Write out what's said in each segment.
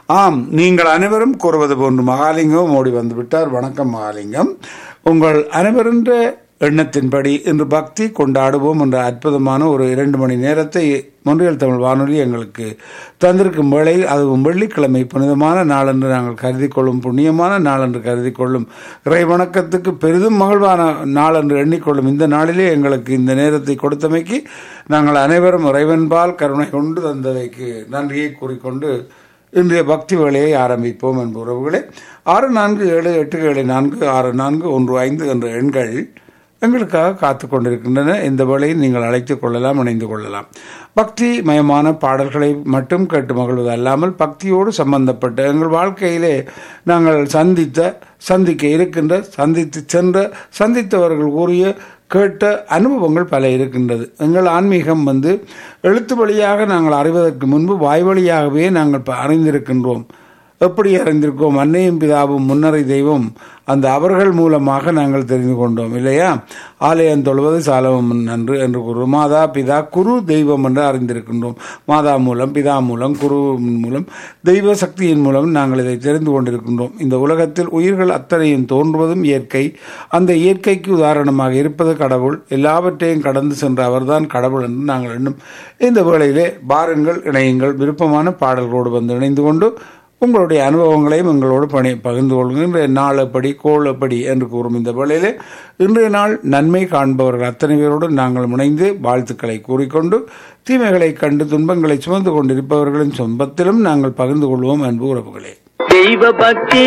ஆம் நீங்கள் அனைவரும் கூறுவது போன்று மகாலிங்கம் ஓடி வந்து விட்டார் வணக்கம் மகாலிங்கம் உங்கள் அனைவருன்ற எண்ணத்தின்படி இன்று பக்தி கொண்டாடுவோம் என்ற அற்புதமான ஒரு இரண்டு மணி நேரத்தை மொன்றியல் தமிழ் வானொலி எங்களுக்கு தந்திருக்கும் வேளையில் அதுவும் வெள்ளிக்கிழமை புனிதமான நாள் என்று நாங்கள் கருதி கொள்ளும் புண்ணியமான நாள் என்று கருதி கொள்ளும் இறை வணக்கத்துக்கு பெரிதும் மகிழ்வான நாள் என்று எண்ணிக்கொள்ளும் இந்த நாளிலே எங்களுக்கு இந்த நேரத்தை கொடுத்தமைக்கு நாங்கள் அனைவரும் இறைவன்பால் கருணை கொண்டு தந்ததைக்கு நன்றியை கூறிக்கொண்டு இன்றைய பக்தி வேலையை ஆரம்பிப்போம் என்ப உறவுகளே ஆறு நான்கு ஏழு எட்டு ஏழு நான்கு ஆறு நான்கு ஒன்று ஐந்து என்ற எண்கள் எங்களுக்காக காத்து கொண்டிருக்கின்றன இந்த வேளையில் நீங்கள் அழைத்துக் கொள்ளலாம் இணைந்து கொள்ளலாம் பக்தி மயமான பாடல்களை மட்டும் கேட்டு மகிழ்வது அல்லாமல் பக்தியோடு சம்பந்தப்பட்ட எங்கள் வாழ்க்கையிலே நாங்கள் சந்தித்த சந்திக்க இருக்கின்ற சந்தித்து சென்ற சந்தித்தவர்கள் கூறிய கேட்ட அனுபவங்கள் பல இருக்கின்றது எங்கள் ஆன்மீகம் வந்து எழுத்து வழியாக நாங்கள் அறிவதற்கு முன்பு வாய் வழியாகவே நாங்கள் ப- அறிந்திருக்கின்றோம் எப்படி அறிந்திருக்கோம் அன்னையும் பிதாவும் முன்னரை தெய்வம் அந்த அவர்கள் மூலமாக நாங்கள் தெரிந்து கொண்டோம் இல்லையா ஆலயம் தொழுவது சாலவம் நன்று என்று கூறு மாதா பிதா குரு தெய்வம் என்று அறிந்திருக்கின்றோம் மாதா மூலம் பிதா மூலம் குரு மூலம் தெய்வ சக்தியின் மூலம் நாங்கள் இதை தெரிந்து கொண்டிருக்கின்றோம் இந்த உலகத்தில் உயிர்கள் அத்தனையும் தோன்றுவதும் இயற்கை அந்த இயற்கைக்கு உதாரணமாக இருப்பது கடவுள் எல்லாவற்றையும் கடந்து சென்ற அவர்தான் கடவுள் என்று நாங்கள் எண்ணும் இந்த வேளையிலே பாருங்கள் இணையுங்கள் விருப்பமான பாடல்களோடு வந்து இணைந்து கொண்டு உங்களுடைய அனுபவங்களையும் எங்களோடு பணி பகிர்ந்து கொள்ளுங்கள் இன்றைய நாள் எப்படி கோள் எப்படி என்று கூறும் இந்த வேளையிலே இன்றைய நாள் நன்மை காண்பவர்கள் அத்தனை பேரோடு நாங்கள் முனைந்து வாழ்த்துக்களை கூறிக்கொண்டு தீமைகளை கண்டு துன்பங்களை சுமந்து கொண்டிருப்பவர்களின் சொந்தத்திலும் நாங்கள் பகிர்ந்து கொள்வோம் அன்பு உறவுகளே தெய்வ பக்தி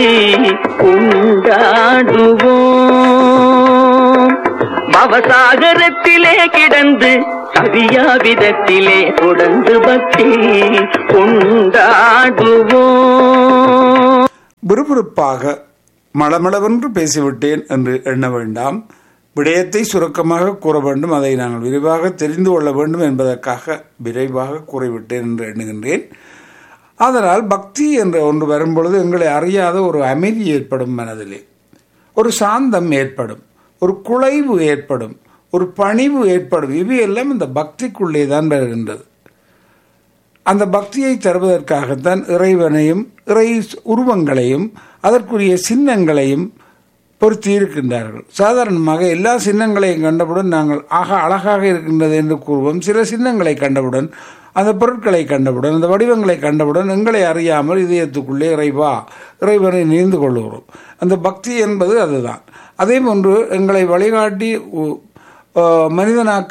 கொண்டாடுவோம் பவசாகரத்திலே கிடந்து கவியா விதத்திலே தொடர்ந்து பக்தி கொண்டாடுவோம் விறுவிறுப்பாக மளமளவென்று பேசிவிட்டேன் என்று எண்ண வேண்டாம் விடயத்தை சுருக்கமாக கூற வேண்டும் அதை நாங்கள் விரிவாக தெரிந்து கொள்ள வேண்டும் என்பதற்காக விரைவாக கூறிவிட்டேன் என்று எண்ணுகின்றேன் அதனால் பக்தி என்ற ஒன்று வரும்பொழுது எங்களை அறியாத ஒரு அமைதி ஏற்படும் மனதிலே ஒரு சாந்தம் ஏற்படும் ஒரு குலைவு ஏற்படும் ஒரு பணிவு ஏற்படும் இவையெல்லாம் இந்த பக்திக்குள்ளே தான் வருகின்றது அந்த பக்தியை தருவதற்காகத்தான் இறைவனையும் இறை உருவங்களையும் அதற்குரிய சின்னங்களையும் பொருத்தி இருக்கின்றார்கள் சாதாரணமாக எல்லா சின்னங்களையும் கண்டவுடன் நாங்கள் ஆக அழகாக இருக்கின்றது என்று கூறுவோம் சில சின்னங்களை கண்டவுடன் அந்த பொருட்களை கண்டவுடன் அந்த வடிவங்களை கண்டவுடன் எங்களை அறியாமல் இதயத்துக்குள்ளே இறைவா இறைவனை நினைந்து கொள்ளுகிறோம் அந்த பக்தி என்பது அதுதான் அதே போன்று எங்களை வழிகாட்டி உ- அஹ் மனிதனாக்க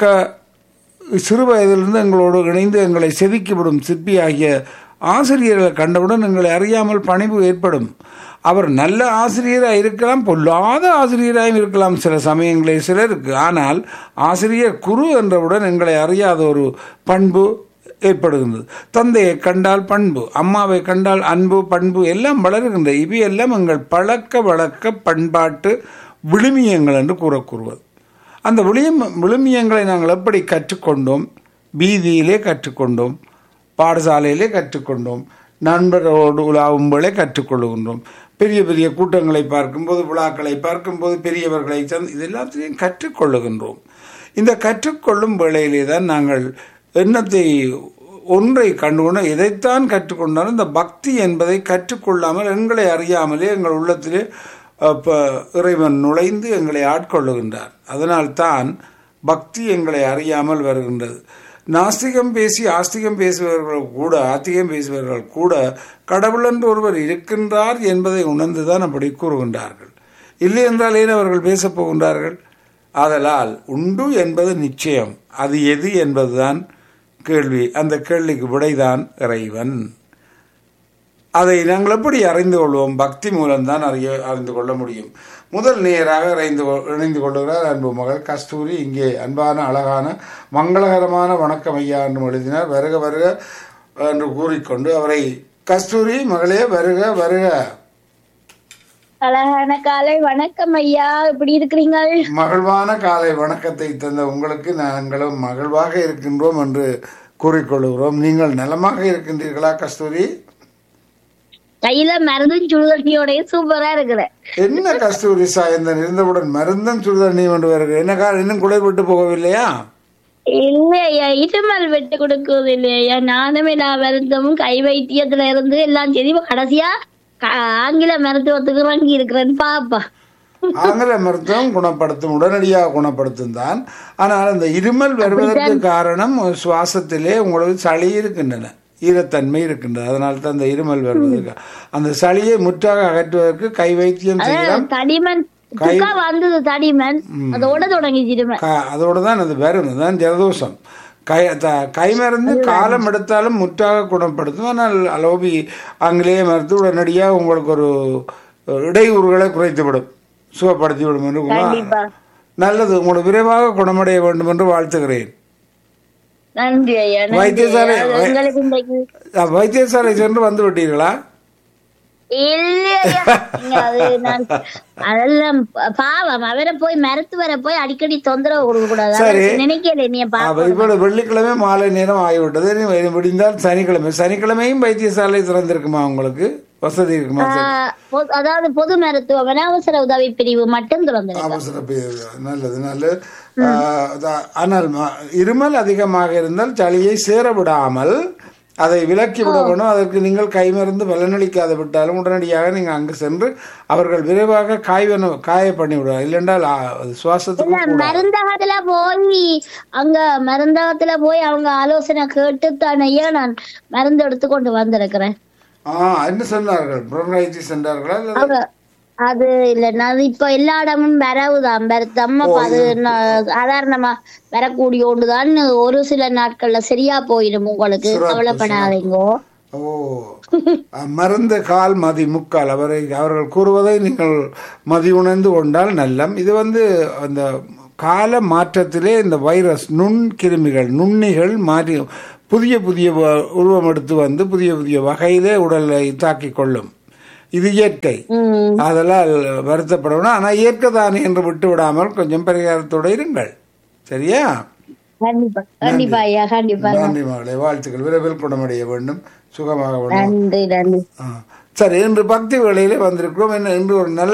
சிறு வயதிலிருந்து எங்களோடு இணைந்து எங்களை செதுக்கிவிடும் சிற்பியாகிய ஆசிரியர்களை கண்டவுடன் எங்களை அறியாமல் பணிவு ஏற்படும் அவர் நல்ல ஆசிரியராக இருக்கலாம் பொல்லாத ஆசிரியராகவும் இருக்கலாம் சில சமயங்களில் சிலருக்கு ஆனால் ஆசிரியர் குரு என்றவுடன் எங்களை அறியாத ஒரு பண்பு ஏற்படுகின்றது தந்தையை கண்டால் பண்பு அம்மாவை கண்டால் அன்பு பண்பு எல்லாம் வளருகின்ற இவையெல்லாம் எங்கள் பழக்க வழக்க பண்பாட்டு விழுமியங்கள் என்று கூற கூறுவது அந்த விளியம் விழுமியங்களை நாங்கள் எப்படி கற்றுக்கொண்டோம் வீதியிலே கற்றுக்கொண்டோம் பாடசாலையிலே கற்றுக்கொண்டோம் நண்பரோடு உலாவும்போலே கற்றுக்கொள்ளுகின்றோம் பெரிய பெரிய கூட்டங்களை பார்க்கும்போது விழாக்களை பார்க்கும்போது பெரியவர்களை சந்த் இது எல்லாத்தையும் கற்றுக்கொள்ளுகின்றோம் இந்த கற்றுக்கொள்ளும் வேளையிலே தான் நாங்கள் எண்ணத்தை ஒன்றை கண்டுகொண்டு எதைத்தான் கற்றுக்கொண்டாலும் இந்த பக்தி என்பதை கற்றுக்கொள்ளாமல் எங்களை அறியாமலே எங்கள் உள்ளத்திலே அப்ப இறைவன் நுழைந்து எங்களை ஆட்கொள்ளுகின்றார் அதனால்தான் பக்தி எங்களை அறியாமல் வருகின்றது நாஸ்திகம் பேசி ஆஸ்திகம் பேசுபவர்கள் கூட ஆத்திகம் பேசுபவர்கள் கூட கடவுள் என்று ஒருவர் இருக்கின்றார் என்பதை உணர்ந்துதான் அப்படி கூறுகின்றார்கள் இல்லை என்றால் ஏன் அவர்கள் பேசப் போகின்றார்கள் ஆதலால் உண்டு என்பது நிச்சயம் அது எது என்பதுதான் கேள்வி அந்த கேள்விக்கு விடைதான் இறைவன் அதை நாங்கள் எப்படி அறிந்து கொள்வோம் பக்தி மூலம்தான் அறிய அறிந்து கொள்ள முடியும் முதல் நேராக இணைந்து கொ- இணைந்து கொள்ளுகிறார் அன்பு மகள் கஸ்தூரி இங்கே அன்பான அழகான மங்களகரமான வணக்கம் ஐயா என்று எழுதினார் வருக வருக என்று கூறிக்கொண்டு அவரை கஸ்தூரி மகளே வருக வருக அழகான காலை வணக்கம் ஐயா எப்படி இருக்கிறீங்க மகிழ்வான காலை வணக்கத்தை தந்த உங்களுக்கு நாங்களும் மகிழ்வாக இருக்கின்றோம் என்று கூறிக்கொள்கிறோம் நீங்கள் நலமாக இருக்கின்றீர்களா கஸ்தூரி கையில மருந்தும் சுடுதண்ணியோடய சூப்பரா இருக்கிறேன் என்ன கஸ்தூரி சாயந்தன் இருந்தவுடன் மருந்தன் சுடுதண்ணி கொண்டு வருகிறது என்ன காரணம் இன்னும் குளிர் விட்டு போகவில்லையா இல்லையா இருமல் விட்டு கொடுக்குது இல்லையா நானுமே நான் மருத்துவம் கை வைத்தியத்துல இருந்து எல்லாம் சரி இப்ப கடைசியா க- ஆங்கில மருத்துவத்துக்கு வாங்கி இருக்கிறேன்னு பாப்பா ஆங்கில மருத்துவம் குணப்படுத்தும் உடனடியாக குணப்படுத்தும் தான் ஆனால் அந்த இருமல் வருவதற்கு காரணம் சுவாசத்திலே உங்களுக்கு சளி இருக்கின்றன ஈரத்தன்மை இருக்கின்றது அதனால தான் அந்த இருமல் வருவதற்கு அந்த சளியை முற்றாக அகற்றுவதற்கு கை வைத்தியம் செய்யலாம் தடிமன் துக்கா வந்தது தடிமன் அதோட தொடங்கி இருமல் க- அதோட தான் அது வரும் அதுதான் ஜலதோஷம் கை த- கை மருந்து காலம் எடுத்தாலும் முற்றாக குணப்படுத்தும் ஆனால் அலோபி ஆங்கிலேய மருந்து உடனடியாக உங்களுக்கு ஒரு இடையூறுகளை குறைத்துவிடும் சுகப்படுத்தி விடும் என்று கூட- கண்டிப்பா நல்லது உங்களுக்கு விரைவாக குணமடைய வேண்டும் என்று வாழ்த்துகிறேன் நன்றி ஐயா நன்றி வைத்தியசாலை- ஐயா. அது எங்களுக்கு இன்றைக்கு அஹ், வைத்தியசாலை சென்று வந்து விட்டீர்களா இல்லையா நீங்க அது நான் அதெல்லாம் ப- பாவம் அவரை போய் மருத்துவரை போய் அடிக்கடி தொந்தரவு கொடுக்க கூடாது சரி. அவருக்கு நினைக்கல நீ பா அப்ப இப்பொழுது வெள்ளிக்கிழமை மாலை நேரம் ஆகிவிட்டது இனி முடிந்தால் சனிக்கிழமை சனிக்கிழமையும் வைத்தியசாலை திறந்திருக்குமா உங்களுக்கு வசதி இருக்குமா சரி. ஆஹ் பொ- அதாவது பொது மருத்துவமனை அவசர உதவி பிரிவு மட்டும் திறந்திருக்கு அவசர பிரிவு. நல்லது நல்லது ஆஹ் அதான். ஆனால் ம- இருமல் அதிகமாக இருந்தால் சளியை சேர விடாமல் அதை விலக்கி விட வேணும் அதற்கு நீங்கள் கைமருந்து பலனளிக்காது விட்டாலும் உடனடியாக நீங்கள் அங்கு சென்று அவர்கள் விரைவாக காய்வன காய பண்ணி விடுவார் இல்லைன்றால் ஆ, அது சுவாசத்துக்கு இல்ல மருந்தகத்துல போய் அங்க மருந்தகத்துல போய் அவங்க ஆலோசனை கேட்டு தானையே நான் மருந்து எடுத்து கொண்டு வந்திருக்கிறேன் ஆ என்ன சொன்னார்கள் புரோங்கைட்டிஸ் சென்றார்களா அல்லது அவங்க அது இல்ல நான் இப்ப எல்லா இடமும் வரவுதான் வருத்தம் அது ந- சாதாரணமா வரக்கூடிய ஒன்றுதான் ஒரு சில நாட்கள்ல சரியா போயிடும் உங்களுக்கு கவலைப்படாதீங்கோ ஓ அஹ், மருந்து கால் மதி முக்கால் அவரை அவர்கள் கூறுவதை நீங்கள் மதி உணர்ந்து கொண்டால் நல்லம் இது வந்து அந்த கால மாற்றத்திலே இந்த வைரஸ் நுண்கிருமிகள் நுண்ணிகள் மாறி புதிய புதிய வ- உருவம் எடுத்து வந்து புதிய புதிய வகையிலே உடலை தாக்கிக் கொள்ளும் இது இயற்கை உம் அதெல்லாம் வருத்தப்படணும் ஆனால் இயற்கை தானே என்று விட்டு விடாமல் கொஞ்சம் பரிகாரத்தோடு இருங்கள் சரியா கண்டிப்பா கண்டிப்பா ஐயா கண்டிப்பா நன்றி மகளே வாழ்த்துக்கள் விரைவில் குணமடைய வேண்டும் சுகமாக வேண்டும் நன்றி நன்றி ஆ. சரி இன்று பக்தி வேளையிலே வந்திருக்கிறோம் என்ன இன்று ஒரு நல்ல